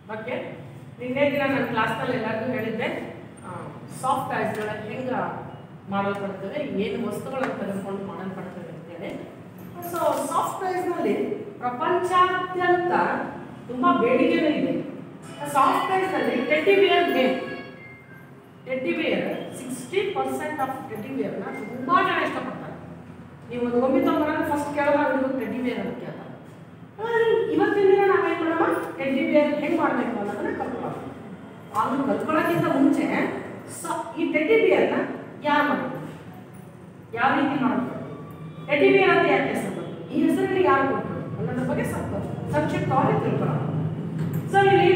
Okay ನಿನ್ನೆ ದಿನ ನನ್ನ ಕ್ಲಾಸ್ನಲ್ಲಿ ಎಲ್ಲರಿಗೂ ಹೇಳಿದ್ದೆ ಸಾಫ್ಟ್ ಐಸ್ಗಳ ಹೆಂಗೆ ಮಾಡಲ್ಪಡ್ತವೆ ಏನು ವಸ್ತುಗಳನ್ನು ತೆಗೆದುಕೊಂಡು ಮಾಡಲ್ಪಡ್ತವೆ ಅಂತೇಳಿ ಸೊ ಸಾಫ್ಟ್ ಐಸ್ನಲ್ಲಿ ಪ್ರಪಂಚಾದ್ಯಂತ ತುಂಬ ಬೇಡಿಕೆನೂ ಇದೆ ಸಾಫ್ಟ್ ಐಸ್ನಲ್ಲಿ teddy bear main teddy bear sixty percent of teddy ಬಿಯರ್ನ ತುಂಬ ಜನ ಇಷ್ಟಪಡ್ತಾರೆ ನೀವು ಒಂದು ಒಮ್ಮೆ ತೊಗೊಂಡ್ರೆ ಫಸ್ಟ್ ಕೇಳೋದಾಗ ನೀವು ಟೆಡ್ಡಿ ಬಿಯರ್ ಅಂತ ಕೇಳ್ತಾರೆ ಆದ್ರೆ ಇವತ್ತಿನ ದಿನ ನಾವೇನು ಮಾಡೋಣ ಟೆಡ್ಡಿ ಬಿಯರ್ ಹೆಂಗೆ ಮಾಡಬೇಕು ಅನ್ನೋದನ್ನ ಕಲ್ತ್ಕೊಳ್ಳೋಣ ಆದ್ರೂ ಕಲ್ತ್ಕೊಳ್ಳೋಕ್ಕಿಂತ ಮುಂಚೆ ಸ ಈ ಟೆಡ್ಡಿ ಬಿಯರ್ನ ಯಾರು ಮಾಡಬೇಕು ಯಾವ ರೀತಿ ಮಾಡಬೇಕು ಟೆಡ್ಡಿ ಬಿಯರ್ ಅಂತ ಯಾಕೆ ಹೆಸರು ಬಂತು? ಈ ಹೆಸರಲ್ಲಿ ಯಾರು ಕೊಟ್ಟರು ಅನ್ನೋದ್ರ ಬಗ್ಗೆ ಸ್ವಲ್ಪ ಸಂಕ್ಷಿಪ್ತವಾಗಿ ತಿಳ್ಕೊಳ್ಳೋಣ ಸೊ ಇಲ್ಲಿ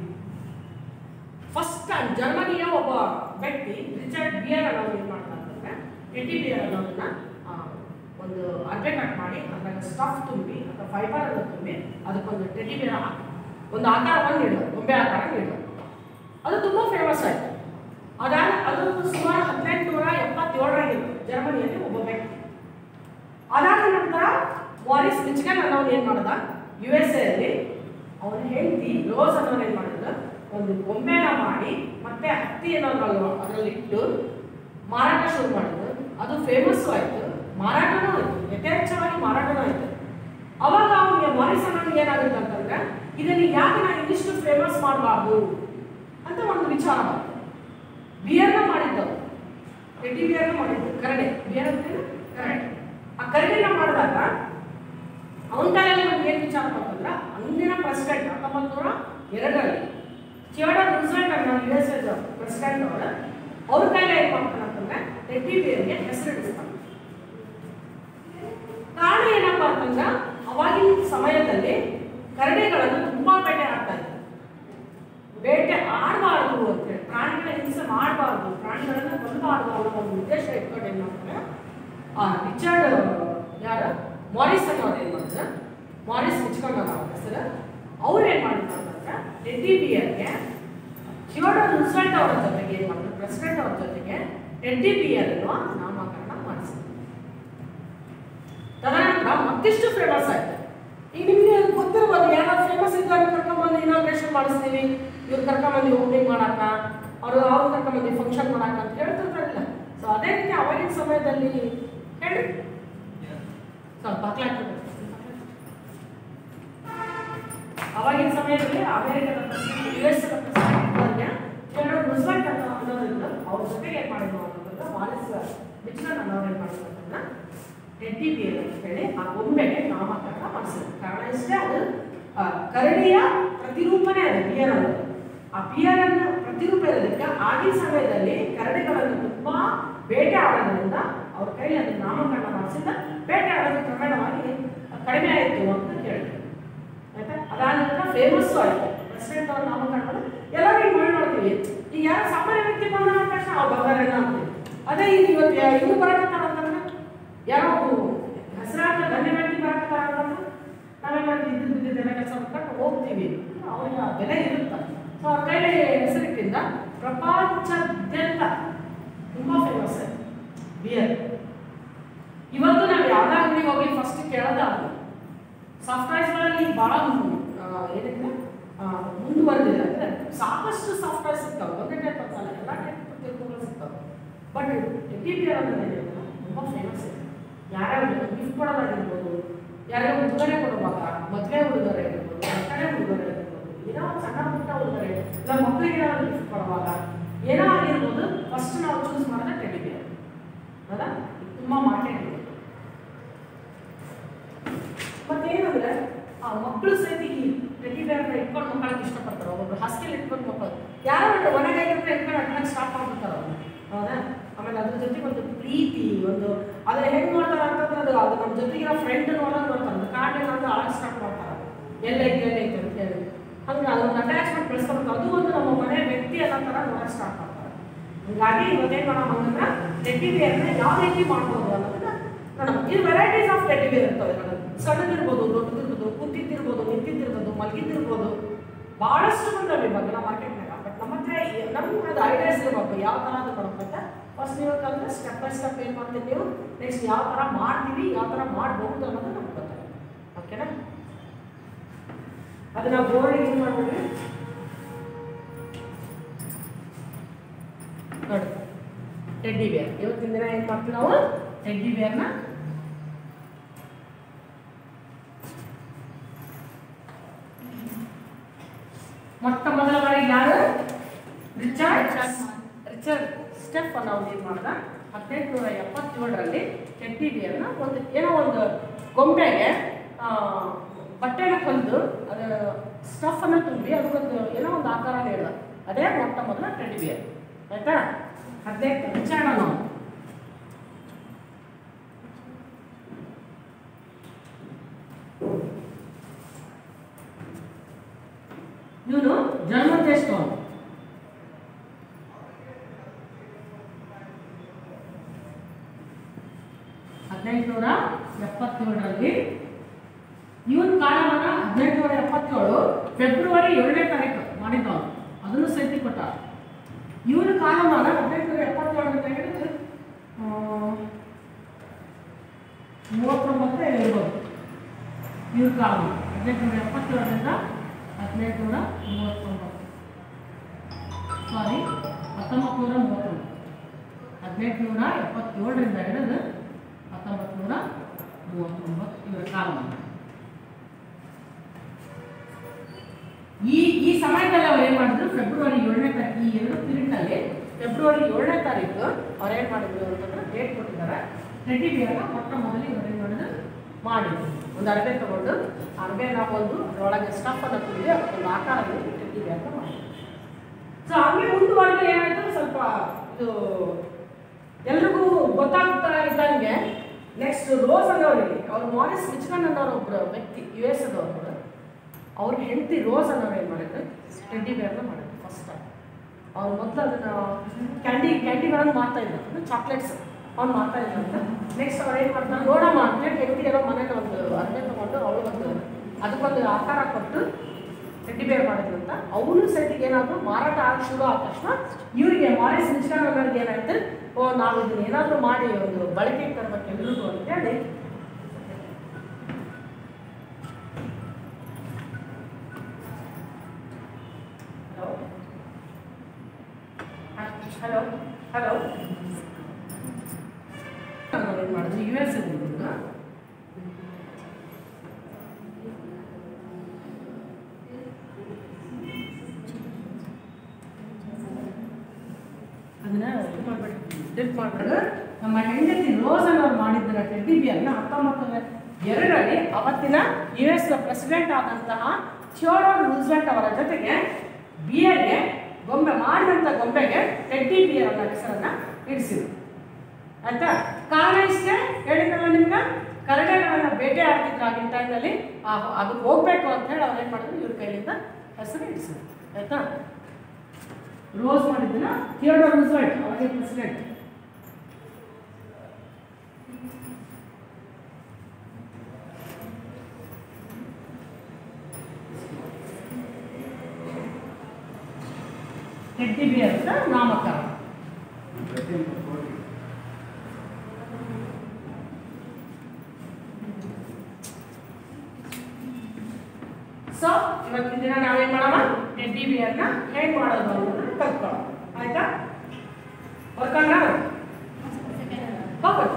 ಫಸ್ಟ್ ಟೈಮ್ ಜರ್ಮನಿಯ ಒಬ್ಬ ವ್ಯಕ್ತಿ ರಿಚರ್ಡ್ ಬಿಯರ್ ಅನ್ನೋರು ಏನು ಮಾಡ್ತಾರೆ ಅಂತಂದ್ರೆ ಟೆಡ್ಡಿ ಬಿಯರ್ ಅನ್ನೋದನ್ನ ಆ, ಒಂದು ಅರ್ಬೆ ಕಟ್ ಮಾಡಿ ಅದ್ರಾಗ ಸ್ಟಫ್ ತುಂಬಿ ಅಥವಾ ಫೈಬರ್ ಅನ್ನು ತುಂಬಿ ಅದಕ್ಕೊಂದು ಟೆಡ್ಡಿ ಬಿಯರ್ ಹಾಕಿ ಒಂದು ಆಕಾರವನ್ನು ನೀಡೋದು ಗೊಂಬೆ ಆಕಾರ ನೀಡೋದು ಅದು ತುಂಬ ಫೇಮಸ್ ಆಯಿತು ಅದಾದ ಅದು ಸುಮಾರು ಹದಿನೆಂಟುನೂರ ಎಪ್ಪತ್ತೇಳರಾಗಿತ್ತು ಜರ್ಮನಿಯಲ್ಲಿ ಒಬ್ಬ ವ್ಯಕ್ತಿ ಅದಾದ ನಂತರ ವಾರಿಸ್ ಮಿಚ್ಗನ್ ಅನ್ನೋನು ಏನು ಮಾಡ್ದ ಯು ಎಸ್ ಎಲ್ಲಿ ಅವನ ಹೆಂಡತಿ ರೋಸ್ ಅನ್ನೋನು ಏನು ಮಾಡಿದ ಒಂದು ಗೊಂಬೆನ ಮಾಡಿ ಮತ್ತೆ ಹತ್ತಿ ಅನ್ನೋದ್ರಲ್ಲ ಅದರಲ್ಲಿ ಇಟ್ಟು ಮಾರಾಟ ಶುರು ಮಾಡಿದ್ರು ಅದು ಫೇಮಸ್ಸು ಆಯಿತು ಮಾರಾಟನೂ ಆಯಿತು ಯಥೇಚ್ಛವಾಗಿ ಮಾರಾಟನೂ ಆಯಿತು ಅವಾಗ ಅವನಿಗೆ ಮಾರಿಸ್ ಅನ್ನೋನಿಗೆ ಏನಾಗುತ್ತೆ ಅಂತಂದ್ರೆ ಇದನ್ನು ಯಾಕೆ ನಾನು ಇನ್ನಿಷ್ಟು ಫೇಮಸ್ ಮಾಡಬಾರ್ದು ಅಂತ ಒಂದು ವಿಚಾರ ಬಂತು ಬಿಯರ್ನ ಮಾಡಿದ್ದವು ಟೆಡ್ಡಿ ಬಿಯರ್ನ ಮಾಡಿದ್ದು ಕರಡೆ ಬಿಯರ್ ಅಂದ್ರೆ ಕರಡೆ ಆ ಕರಡಿನ ಮಾಡಿದಾಗ ಅವನ ಕಾಲಲ್ಲಿ ನಮ್ಗೆ ಏನು ವಿಚಾರ ಬಂತಂದ್ರೆ ಅಂದಿನ ಪ್ರೆಸಿಡೆಂಟ್ ಹತ್ತೊಂಬತ್ತು ನೂರ ಎರಡರಲ್ಲಿ ಥಿಯೋಡರ್ ರೂಸ್ವೆಲ್ಟ್ ಅನ್ನೋ ಯು ಎಸ್ ಎಸ್ ಪ್ರೆಸಿಡೆಂಟ್ ಅವರು ಅವ್ರ ಕೈಲಿ ಏನು ಮಾಡ್ತಾನೆ ಅಂತಂದ್ರೆ ಟೆಡ್ಡಿ ಬಿಯರ್ಗೆ ಹೆಸರಿಡಿಸ್ತಾನೆ ಕಾರಣ ಏನಪ್ಪಾ ಅಂತಂದ್ರೆ ಅವಾಗಿನ ಸಮಯದಲ್ಲಿ ಕರಡಿಗಳನ್ನು ತುಂಬಾ ಬೇಟೆ ಆಡ್ತಾ ಇದ್ರು ಬೇಟೆ ಆಡಬಾರ್ದು ಅಂತೇಳಿ ಪ್ರಾಣಿಗಳ ಹಿಂಸೆ ಮಾಡಬಾರ್ದು ಪ್ರಾಣಿಗಳನ್ನ ಕೊಲ್ಲಬಾರ್ದು ಅನ್ನೋ ಒಂದು ಉದ್ದೇಶ ಇಟ್ಕೊಂಡು ಏನು ಮಾಡ್ತಾರೆ ಆ ರಿಚರ್ಡ್ ಯಾರು ಮಾರಿಸ್ ಅನ್ನೋರು ಏನು ಮಾಡಿದ್ರೆ ಮಾರಿಸ್ ಮುಚ್ಕೊಂಡ ಅವ್ರ ಹೆಸರು ಅವ್ರು ಏನು ಮಾಡಿದ್ರು ಅಂತಂದ್ರೆ ಟೆಡ್ಡಿ ಬಿಯರ್ಗೆ ಥಿಯೋಡರ್ ರೂಸ್ವೆಲ್ಟ್ ಅವರ ಜೊತೆಗೆ ಏನು ಮಾಡಿದ್ರು ಪ್ರೆಸಿಡೆಂಟ್ ಅವ್ರ ಜೊತೆಗೆ ಟೆಡ್ಡಿ ಬಿಯರ್ ಅನ್ನುವ ನಾಮಕರಣ ಮಾಡಿಸಿದ್ರು ತದನಂತರ ಮತ್ತಿಷ್ಟು ಫೇಮಸ್ ಆಯ್ತು ಈಗ ನಿಮ್ಗೆ ಗೊತ್ತಿರ್ಬೋದು ಯಾರೋ ಫೇಮಸ್ ಇದ್ದಾರೆ ಕರ್ಕೊಂಬಂದು ಇನಾಗ್ರೇಷನ್ ಮಾಡಿಸ್ತೀವಿ ಇವ್ರು ಕರ್ಕೊಂಬಂದು ಓಪನಿಂಗ್ ಮಾಡಾಕ ಅವರು ಅವ್ರು ಕರ್ಕೊಂಬಂದು ಫಂಕ್ಷನ್ ಮಾಡಾಕ ಅಂತ ಹೇಳ್ತಿರ್ತಾರಲ್ಲ ಸೊ ಅದೇ ರೀತಿ ಅವಾಗಿನ ಸಮಯದಲ್ಲಿ ಹೇಳಿ ಸ್ವಲ್ಪ ಹಾಕ್ಲಾಕ್ಬೇಕು ಅವಾಗಿನ ಸಮಯದಲ್ಲಿ ಅಮೆರಿಕದ ಪ್ರೆಸಿಡೆಂಟ್ ಯು ಎಸ್ ಪ್ರೆಸಿಡೆಂಟ್ ಎರಡು ರೂಸ್ವೆಲ್ಟ್ ಅನ್ನೋ ಅನ್ನೋದ್ರಿಂದ ಅವ್ರ ಜೊತೆಗೆ ಏನು ಮಾಡಿದ್ರು ಅಂತಂದ್ರೆ ವಾರಿಸ್ ಮಿಚ್ಗನ್ ಅನ್ನೋರು ಏನು ಮಾಡಿದ್ರು ಅಂತಂದ್ರೆ ಟೆಡ್ಡಿ ಬಿಯರ್ ಅಂತ ಹೇಳಿ ಆ ಗೊಂಬೆಗೆ ನಾಮಕರಣ ಮಾಡಿಸಿದ್ರು ಕಾರಣ ಇಷ್ಟೇ ಅದು ಆ, ಕರಡಿಯ ಪ್ರತಿರೂಪನೇ ಅದು ಬಿಯರ್ ಅನ್ನೋದು ಆ ಬಿಯರ್ ಅನ್ನು ಪ್ರತಿರೂಪ ಇರೋದಕ್ಕೆ ಆಗಿನ ಸಮಯದಲ್ಲಿ ಕರಡಿಗಳನ್ನು ತುಂಬಾ ಬೇಟೆ ಆಡೋದ್ರಿಂದ ಅವ್ರ ಕೈಲಿ ಅದನ್ನ ನಾಮಕರಣ ಮಾಡಿಸಿದ ಬೇಟೆ ಆಡೋದು ಕ್ರಮೇಣವಾಗಿ ಕಡಿಮೆ ಆಯಿತು ಅಂತ ಕೇಳಿದ್ರು ಆಯ್ತಾ ಅದಾದ ನಂತರ ಫೇಮಸ್ಸು ಆಯಿತು ಪ್ರೆಸಿಡೆಂಟ್ ಅವ್ರ ನಾಮಕರಣ ಮಾಡಿ ಎಲ್ಲರೂ ಈಗ ಮಾಡಿ ನೋಡ್ತೀವಿ ಈಗ ಯಾರು ಸಾಮಾನ್ಯ ವ್ಯಕ್ತಿ ಬಂದ ತಕ್ಷಣ ಅವ್ರು ಬಂದಾರೇನ ಅಂತೀವಿ ಅದೇ ಈಗ ಇವತ್ತು ಯಾ- ಇವ್ರು ಬರಕತ್ತಾರ ಅಂತಂದ್ರೆ ಯಾರೋ ಒಬ್ರು ಹೆಸರಾದ ಗಣ್ಯ ವ್ಯಕ್ತಿ ಬರಕತ್ತಾರ ಅಂತಂದ್ರೆ ನಾವೇನು ಮಾಡ್ತೀವಿ ಇದ್ದು ಬಿದ್ದಿದ್ದೆಲ್ಲ ಕೆಲಸ ಮಾಡ್ಕೊಂಡು ಹೋಗ್ತೀವಿ ಅವ್ರಿಗೆ ಆ ಬೆಲೆ ಇರುತ್ತೆ ಸೊ ಅವ್ರ ಕೈಲಿ ಹೆಸರಿಟ್ಟಿಂದ ಪ್ರಪಂಚಾದ್ಯಂತ ತುಂಬ ಫೇಮಸ್ ಆಯ್ತು ಬಿಯರ್ ಇವತ್ತು ನಾವು ಯಾವ್ದೇ ಅಂಗಡಿಗೆ ಹೋಗಿ ಫಸ್ಟ್ ಕೇಳೋದಾದ್ರೆ ಸಾಫ್ಟ್ವೇರ್ಸ್ಗಳಲ್ಲಿ ಭಾಳ ಏನಿದೆ ಆ, ಮುಂದುವರೆದಿದೆ ಅಂದರೆ ಸಾಕಷ್ಟು ಸಾಫ್ಟ್ವೇರ್ ಸಿಗ್ತಾವೆ ಒಂದೇ ಟೈಪ್ ಅಂತಲ್ಲ ಎಲ್ಲ ಟೈಪ್ ತಿಳ್ಕೊಂಡು ಸಿಗ್ತಾವೆ ಬಟ್ ಟಿ ಪಿ ಅನ್ನೋದು ತುಂಬ ಫೇಮಸ್ ಇದೆ ಯಾರ್ಯಾರು ಗಿಫ್ಟ್ ಕೊಡೋದಾಗಿರ್ಬೋದು ಯಾರ್ಯಾರು ಉಡುಗೊರೆ ಕೊಡುವಾಗ ಮದುವೆ ಉಡುಗೊರೆ ಇರ್ಬೋದು ಬರ್ತಡೇ ಉಡುಗೊರೆ ಇರ್ಬೋದು ಏನೋ ಒಂದು ಸಣ್ಣ ಪುಟ್ಟ ಉಡುಗೊರೆ ಇಲ್ಲ ಮಕ್ಕಳಿಗೆ ಏನಾದ್ರು ಗಿಫ್ಟ್ ಕೊಡುವಾಗ ಏನೋ ಆಗಿರ್ಬೋದು ಫಸ್ಟ್ ನಾವು ಚೂಸ್ ಮಾಡೋದೇ ಟೆಡಿ ಬಿಯರ್ ಹೌದಾ ತುಂಬ ಮಾರ್ಕೆಟ್ ಇದೆ ಮತ್ತೇನಂದ್ರೆ ಆ ಮಕ್ಕಳು ಸಹಿತ ಈ ಟೆಡಿ ಬೇರ್ನ ಇಟ್ಕೊಂಡು ಮಕ್ಕಳಿಗೆ ಇಷ್ಟಪಡ್ತಾರೆ ಒಬ್ಬೊಬ್ರು ಹಾಸ್ಟೆಲ್ ಇಟ್ಕೊಂಡು ಮಕ್ಕಳು ಯಾರೋ ಒಂದು ಒಣಗಾಗಿದ್ರೆ ಇಟ್ಕೊಂಡು ಅಟ್ಲಾಕ್ ಸ್ಟಾರ್ಟ್ ಮಾಡ್ಬಿಡ್ತಾರೆ ಅವ್ರು ಹೌದಾ ಆಮೇಲೆ ಅದ್ರ ಜೊತೆಗೆ ಒಂದು ಪ್ರೀತಿ ಒಂದು ಅದ್ರ ಹೆಂಗ್ ನೋಡ್ತಾರೆ ಅಂತಂದ್ರೆ ಅದು ಅದು ನಮ್ಮ ಜೊತೆಗಿರೋ ಫ್ರೆಂಡ್ ನೋಡೋದು ನೋಡ್ತಾರೆ ಕಾರ್ಡ್ ಏನಾದ್ರು ಆಳಕ್ಕೆ ಸ್ಟಾರ್ಟ್ ಮಾಡ್ತಾರೆ ಎಲ್ಲೈತೆ ಎಲ್ಲೈತೆ ಅಂತ ಹೇಳಿ ಹಂಗೆ ಅದೊಂದು ಅಟ್ಯಾಚ್ಮೆಂಟ್ ಬೆಳೆಸ್ಕೊಬೇಕು ಅದು ಒಂದು ನಮ್ಮ ಮನೆ ವ್ಯಕ್ತಿ ಅನ್ನೋ ಥರ ನೋಡಕ್ಕೆ ಸ್ಟಾರ್ಟ್ ಮಾಡ್ತಾರೆ ಹೀಗಾಗಿ ಇವತ್ತೇನು ಮಾಡೋಣ ಅಂತಂದ್ರೆ ಟೆಡ್ಡಿ ಬೇರ್ನ ಯಾವ ರೀತಿ ಮಾಡ್ಬೋದು ಅನ್ನೋದನ್ನ ನೋಡೋಣ ಇದು ವೆರೈಟೀಸ್ ಆಫ್ ಟೆಡ್ಡಿ ಬೇರ್ ಇರ್ತವೆ ನೋಡಿ ಸಣ್ಣದಿರ್ಬೋದು ದೊಡ್ಡದಿರ್ಬೋದು ಕೂತಿದ್ದಿರ್ಬೋದು ನಿಂತಿದ್ದಿರ್ಬೋದು ಮಲಗಿದ್ದಿರ್ಬೋದು ಭಾಳಷ್ಟು ಬಂದವೆ ಇವಾಗ ನಮ್ಮ ಮಾರ್ಕೆಟ್ನಾಗ ಬಟ್ ನಮ್ಮ ಹತ್ರ ಈ- ನಮ್ಗೆ ಅದು ಐಡಿಯಾಸ್ ಇರಬೇಕು ಯಾವ ಥರ ಅದು ಮಾಡ್ಬೇಕಂತ ಫಸ್ಟ್ ನೀವು ಕಲಿದ್ರೆ ಸ್ಟೆಪ್ ಬೈ ಸ್ಟೆಪ್ ಏನು ಮಾಡ್ತೀವಿ ನೀವು ನೆಕ್ಸ್ಟ್ ಯಾವ ಥರ ಮಾಡ್ತೀವಿ ಯಾವ ಥರ ಮಾಡಬಹುದು ಅನ್ನೋದು ನಮ್ಗೆ ಗೊತ್ತಾಗುತ್ತೆ ಓಕೆನಾ ಅದನ್ನ ಬೋರ್ಡ್ ಏನು ಮಾಡ್ಬಿಡ್ರಿ ಟೆಡ್ಡಿ ಬೇರ್ ಇವತ್ತಿನ ದಿನ ಏನು ಮಾಡ್ತೀವಿ ನಾವು ಟೆಡ್ಡಿ ಬೇರ್ನ ಮೊಟ್ಟ ಮೊದಲ ಬಾರಿಗೆ ಯಾರು ರಿಚರ್ಡ್ ರಿಚರ್ಡ್ ಸ್ಟೆಫ್ ಅನ್ನ ಅವ್ನು ಏನು ಮಾಡ್ದ ಹದಿನೆಂಟುನೂರ ಎಪ್ಪತ್ತೇಳರಲ್ಲಿ ಟೆಡ್ಡಿ ಬೇರ್ನ ಒಂದು ಏನೋ ಒಂದು ಗೊಂಬೆಗೆ ಆ, ಬಟ್ಟೆನ ಹೊಲಿದು ಅದರ ಸ್ಟಫ್ ಅನ್ನ ತುಂಬಿ ಅದಕ್ಕೊಂದು ಏನೋ ಒಂದು ಆಕಾರ ನೀಡಿದ ಅದೇ ಮೊಟ್ಟ ಮೊದಲ ಟೆಡ್ಡಿ ಬೇರ್ ಆಯ್ತಾ ಹದಿನೆಂಟು ರಿಚರ್ಡ್ ಅನ್ನೋ ಇವನು ಜರ್ಮನ್ ದೇಶದವನು ಹದಿನೆಂಟುನೂರ ಎಪ್ಪತ್ತೇಳರಲ್ಲಿ ಇವನ್ ಕಾಲಮಾನ ಹದಿನೆಂಟುನೂರ ಎಪ್ಪತ್ತೇಳು ಫೆಬ್ರವರಿ ಏಳನೇ ತಾರೀಕು ಮಾಡಿದ್ದವನು ಅದನ್ನು ಸಹಿತ ಕೊಟ್ಟ ಇವನ ಕಾಲಮಾನ ಹದಿನೆಂಟುನೂರ ಎಪ್ಪತ್ತೇಳರಿಂದ ಹಿಡಿದು ಆ, ಮೂವತ್ತೊಂಬತ್ತು ಇರ್ಬೋದು ಇವ್ರ ಕಾಲಮಾನ ಹದಿನೆಂಟುನೂರ ಎಪ್ಪತ್ತೇಳರಿಂದ ಹದಿನೆಂಟುನೂರ ಮೂವತ್ತೊಂಬತ್ತು ಸಾರಿ ಹತ್ತೊಂಬತ್ತು ನೂರ ಮೂವತ್ತೊಂಬತ್ತು ಹದಿನೆಂಟುನೂರ ಎಪ್ಪತ್ತೇಳರಿಂದ ಹಿಡಿದು ಹತ್ತೊಂಬತ್ತು ನೂರ ಮೂವತ್ತೊಂಬತ್ತು ಇವರ ಕಾಲಮಾನ ಈ ಈ ಸಮಯದಲ್ಲಿ ಅವ್ರು ಏನು ಮಾಡಿದ್ರು ಫೆಬ್ರವರಿ ಏಳನೇ ತಾರೀಕು ಈ ಎರಡು ಪೀರಿಯಡ್ನಲ್ಲಿ ಫೆಬ್ರವರಿ ಏಳನೇ ತಾರೀಕು ಅವ್ರು ಏನು ಮಾಡಿದ್ರು ಅಂತಂದ್ರೆ ಡೇಟ್ ಕೊಟ್ಟಿದ್ದಾರೆ ಟೆಡ್ಡಿ ಬೇರ್ನ ಮೊಟ್ಟ ಮೊದಲಿಗೆ ಇವ್ರು ಏನು ಮಾಡಿದ್ರು ಮಾಡಿದ್ರು ಒಂದು ಅಡಬೆ ತಗೊಂಡು ಅಡಬೆನ ಒಂದು ಅದರೊಳಗೆ ಸ್ಟಫ್ ಅನ್ನು ತುಂಬಿ ಅದಕ್ಕೊಂದು ಆಕಾರದಲ್ಲಿ ಟೆಡ್ಡಿ ಬೇರ್ನ ಮಾಡಿದ್ರು ಸೊ ಹಂಗೆ ಮುಂದುವರೆದು ಏನಾಯ್ತು ಸ್ವಲ್ಪ ಇದು ಎಲ್ರಿಗೂ ಗೊತ್ತಾಗ್ತಾ ಇದ್ದಂಗೆ ನೆಕ್ಸ್ಟ್ ರೋಸ್ ಅನ್ನೋರಿಗೆ ಅವ್ರು ಮಾರಿಸ್ ಮಿಚ್ಕನ್ ಅನ್ನೋರು ಒಬ್ಬರು ವ್ಯಕ್ತಿ ಯು ಎಸ್ ಅದವರು ಅವ್ರ ಹೆಂಡತಿ ರೋಸ್ ಅನ್ನೋರು ಏನು ಮಾಡಿದ್ರು ಟೆಡ್ಡಿ ಬೇರ್ನ ಮಾಡಿದ್ರು ಫಸ್ಟ್ ಟೈಮ್ ಅವ್ರು ಮೊದಲು ಅದನ್ನ ಕ್ಯಾಂಡಿ ಕ್ಯಾಂಡಿಗಳನ್ನು ಮಾಡ್ತಾ ಇದ್ರು ಅಂದ್ರೆ ಚಾಕ್ಲೇಟ್ಸ್ ಅವ್ನು ಮಾಡ್ತಾ ಇದ್ದಂತ ನೆಕ್ಸ್ಟ್ ಅವ್ರು ಏನು ಮಾಡ್ತಾರೆ ನೋಡಮ್ಮ ಅಂತೇಳಿ ಹೆಂಡತಿ ಏನೋ ಮನೇಲಿ ಒಂದು ಅರ್ಧೆ ತಗೊಂಡು ಅವಳು ಒಂದು ಅದಕ್ಕೊಂದು ಆಕಾರ ಕೊಟ್ಟು ಟೆಡ್ಡಿ ಬೇರ್ ಮಾಡಿದ್ರು ಅಂತ ಅವನು ಸಹಿತಿಗೆ ಏನಾದ್ರು ಮಾರಾಟ ಆಗಿ ಶುರು ಆದ ತಕ್ಷಣ ಇವರಿಗೆ ಮಾರಿಸ್ ಮಿಚ್ಕನ್ ಅನ್ನೋರಿಗೆ ಏನಾಯ್ತು ಓ ನಾವು ಇದನ್ನ ಏನಾದರೂ ಮಾಡಿ ಒಂದು ಬಳಕೆಗೆ ತರಬೇಕು ಎಲ್ರಿಗೂ ಅಂತೇಳಿ ಹಲೋ ಹಲೋ ಹಲೋ ಏನು ಮಾಡಿದ್ರು ಯು ಎಸ್ ಅದನ್ನ ಇದು ಮಾಡ್ಬೇಡಿ ಡಿಪ್ ಮಾಡ್ಬಿಡು ನಮ್ಮ ಹೆಂಡತಿ ರೋಸ್ ಅನ್ನೋರು ಮಾಡಿದ್ದರ ಟೆಡ್ಡಿ ಬಿಯರ್ನ ಹತ್ತೊಂಬತ್ತು ನೂರ ಎರಡರಲ್ಲಿ ಅವತ್ತಿನ ಯು ಎಸ್ ಪ್ರೆಸಿಡೆಂಟ್ ಆದಂತಹ ಥಿಯೋಡೋರ್ ರೂಸ್ವೆಲ್ಟ್ ಅವರ ಜೊತೆಗೆ ಬಿಯರ್ಗೆ ಗೊಂಬೆ ಮಾಡಿದಂಥ ಗೊಂಬೆಗೆ ಟೆಡ್ಡಿ ಬಿಯರ್ ಅನ್ನೋ ಹೆಸರನ್ನ ಇಡಿಸಿದ್ರು ಆಯ್ತಾ ಕಾರಣ ಇಷ್ಟೇ ಹೇಳಿದ್ರಲ್ಲ ನಿಮ್ಗೆ ಕರಡಿಗಳನ್ನ ಬೇಟೆ ಆಡ್ತಿದ್ರು ಆಗಿನ ಟೈಮ್ನಲ್ಲಿ ಅದಕ್ಕೆ ಹೋಗ್ಬೇಕು ಅಂತ ಹೇಳಿ ಅವ್ರು ಏನು ಮಾಡಿದ್ರು ಇವ್ರ ಕೈಯಿಂದ ಹೆಸರು ಇಡಿಸಿದ್ರು ಆಯ್ತಾ ರೋಸ್ ಮಾಡಿದ್ದನ್ನ ಥಿಯೋಡೋರ್ ರೂಸ್ವೆಲ್ಟ್ ಅವರಿಗೆ ಪ್ರೆಸಿಡೆಂಟ್ ಟೆಡ್ಡಿ ಬಿಯರ್ ಅಂತ ನಾಮಕರಣ ಸೊ ಇವತ್ತಿನ ದಿನ ನಾವೇನ್ ಮಾಡೋಣ ಟೆಡ್ಡಿ ಬಿಯರ್ನ ಹೇಗ್ ಮಾಡೋದು ಅನ್ನೋದನ್ನ ಕಲ್ತ್ಕೊಳ್ಳೋಣ ಆಯ್ತಾ ಬರ್ಕೊಂಡ್ರ ಹೋಗೋದು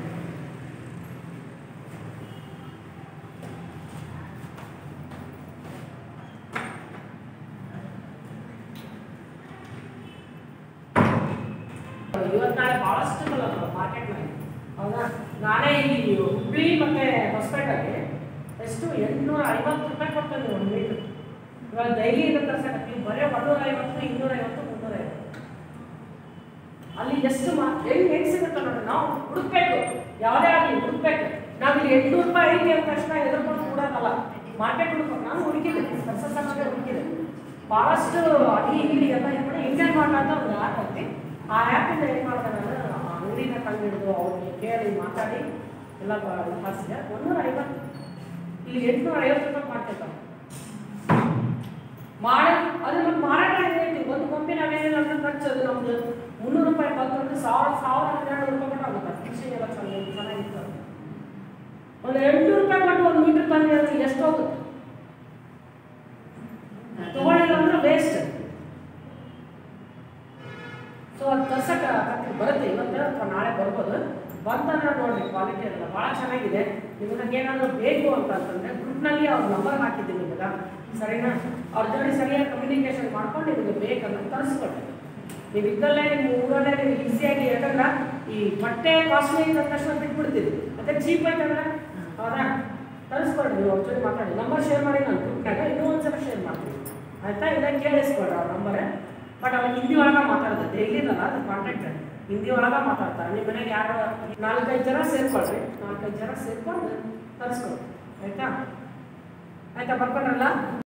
ಇವತ್ತು ನಾಳೆ ಭಾಳಷ್ಟು ಮಾರ್ಕೆಟ್ನಲ್ಲಿ ಹೌದಾ ನಾನೇ ಇಲ್ಲಿ ಹುಬ್ಳಿ ಮತ್ತೆ ಹೊಸಪೇಟೆಗೆ ಎಷ್ಟು ಎಂಟುನೂರ ಐವತ್ತು ರೂಪಾಯಿ ಕೊಡ್ತೇನೆ ಒಂದು ಮೀಟ್ರ್ ಇವಾಗ ಡೈಲಿ ಇದು ತರ್ಸಕತ್ತೀವಿ ಬರೀ ಒಂದೂರ ಐವತ್ತು ಇನ್ನೂರ ಐವತ್ತು ಮುನ್ನೂರ ಐವತ್ತು ಅಲ್ಲಿ ಎಷ್ಟು ಮಾ ಹೆಂಗ್ ಹೆಂಗ್ ಸಿಗುತ್ತೆ ನೋಡಿ ನಾವು ಹುಡುಕ್ಬೇಕು ಯಾವುದೇ ಆಗಲಿ ಹುಡುಕ್ಬೇಕು ನಾವು ಇಲ್ಲಿ ಎಂಟುನೂರು ರೂಪಾಯಿ ಐತಿ ಅಂತ ತಕ್ಷಣ ಎದುರ್ಕೊಂಡು ಕೂಡೋದಲ್ಲ ಮಾರ್ಕೆಟ್ ಹುಡುಕ್ಬೇಕು ನಾನು ಹುಡುಕಿದ್ದೆ ಸಕ್ಸಸ್ಸಾಗಿ ಹುಡುಕಿದೆ ಭಾಳಷ್ಟು ಅಲ್ಲಿ ಇಲ್ಲಿ ಎಲ್ಲ ಏನು ಮಾಡಿ ಇಂಡಿಯನ್ ಮಾರ್ಟ್ ಅಂತ ಒಂದು ಆ್ಯಪ್ ಐತಿ ಆ ಆ್ಯಪಿಂದ ಏನು ಮಾಡಿದೆ ನಾನು ಆ ಅಂಗಡಿನ ಕಂಡು ಹಿಡಿದು ಅವ್ರಿಗೆ ಕೇಳಿ ಮಾತಾಡಿ ಎಲ್ಲ ಹಾಸಿದೆ ಒಂದೂರ ಐವತ್ತು ಇಲ್ಲಿ ಎಂಟುನೂರ ಐವತ್ತು ರೂಪಾಯಿ ಮಾಡ್ತಿರ್ತಾರೆ ಮಾಡ ಅದು ನಮ್ಮ ಮಾರಾಟ ಏನೈತಿ ಒಂದು ಗೊಂಬೆ ನಾವೇನಿಲ್ಲ ಅಂದ್ರೆ ಖರ್ಚು ಅದು ನಮ್ದು ಮುನ್ನೂರು ರೂಪಾಯಿ ಬಂದ್ರೆ ಸಾವಿರ ಸಾವಿರ ಹನ್ನೆರಡು ರೂಪಾಯಿ ಕೊಟ್ಟು ಆಗುತ್ತೆ ಫಿಶಿಂಗ್ ಎಲ್ಲ ಚೆನ್ನಾಗಿ ಚೆನ್ನಾಗಿತ್ತು ಒಂದು ಎಂಟುನೂರು ರೂಪಾಯಿ ಕೊಟ್ಟು ಒಂದು ಮೀಟರ್ ತಂದಿರೋದು ಎಷ್ಟು ಹೋಗುತ್ತೆ ತಗೊಳ್ಳಿಲ್ಲ ಅಂದ್ರೆ ವೇಸ್ಟ್ ಸೊ ಅದು ತರ್ಸಕ್ಕೆ ಆಗತ್ತಿಲ್ಲ ಬರುತ್ತೆ ಇವತ್ತು ಅಥವಾ ನಾಳೆ ಬರ್ಬೋದು ಬಂತಂದ್ರೆ ನೋಡ್ರಿ ಕ್ವಾಲಿಟಿ ಅಲ್ಲ ಭಾಳ ಚೆನ್ನಾಗಿದೆ ನಿಮಗೆ ಏನಾದರೂ ಬೇಕು ಅಂತ ಅಂತಂದ್ರೆ ಗ್ರೂಪ್ನಲ್ಲಿ ಅವ್ರ ನಂಬರ್ ಹಾಕಿದ್ದೀನಿ ನಿಮಗೆ ಸರಿನಾ ಅವ್ರ ಜೊತೆ ಸರಿಯಾಗಿ ಕಮ್ಯುನಿಕೇಶನ್ ಮಾಡ್ಕೊಂಡು ನಿಮಗೆ ಬೇಕಂತ ತರಿಸ್ಕೊಡ್ರಿ ನೀವು ಇದ್ದಲ್ಲೇ ನಿಮ್ಮ ಊರಲ್ಲೇ ನೀವು ಈಸಿಯಾಗಿ ಯಾಕಂದ್ರೆ ಈ ಬಟ್ಟೆ ಕಾಸ್ಟ್ಲಿ ಇದ್ದ ತಕ್ಷಣ ಬಿಟ್ಬಿಡ್ತೀರಿ ಮತ್ತೆ ಚೀಪ್ ಐತಂದ್ರೆ ಹೌದಾ ತರಿಸ್ಕೊಡ್ರಿ ನೀವು ಅವ್ರ ಜೊತೆ ಮಾತಾಡಿ ನಂಬರ್ ಶೇರ್ ಮಾಡಿ ನಾನು ಗ್ರೂಪ್ನಾಗ ಇನ್ನೂ ಒಂದ್ಸಲ ಶೇರ್ ಮಾಡ್ತೀನಿ ಆಯ್ತಾ ಇದನ್ನ ಕೇಳಿಸ್ಕೊಡ್ರಿ ಅವ್ರ ನಂಬರ್ ಬಟ್ ಅವ್ರು ಹಿಂದಿ ಒಳಗೆ ಮಾತಾಡ್ತಾರೆ ಡೈಲಿ ಇರಲ್ಲ ಅದು ಕಾಂಟ್ಯಾಕ್ಟ್ ಹಿಂದಿ ಒಳಗೆ ಮಾತಾಡ್ತಾರೆ ನಿಮ್ಮ ಮನೆಗೆ ಯಾರು ನಾಲ್ಕೈದು ಜನ ಸೇರ್ಕೊಳ್ರಿ ನಾಲ್ಕೈದು ಜನ ಸೇರ್ಕೊಂಡು ತರಿಸ್ಕೊಡ್ರಿ ಆಯ್ತಾ ಆಯ್ತಾ ಬರ್ಕೊಂಡ್ರಲ್ಲ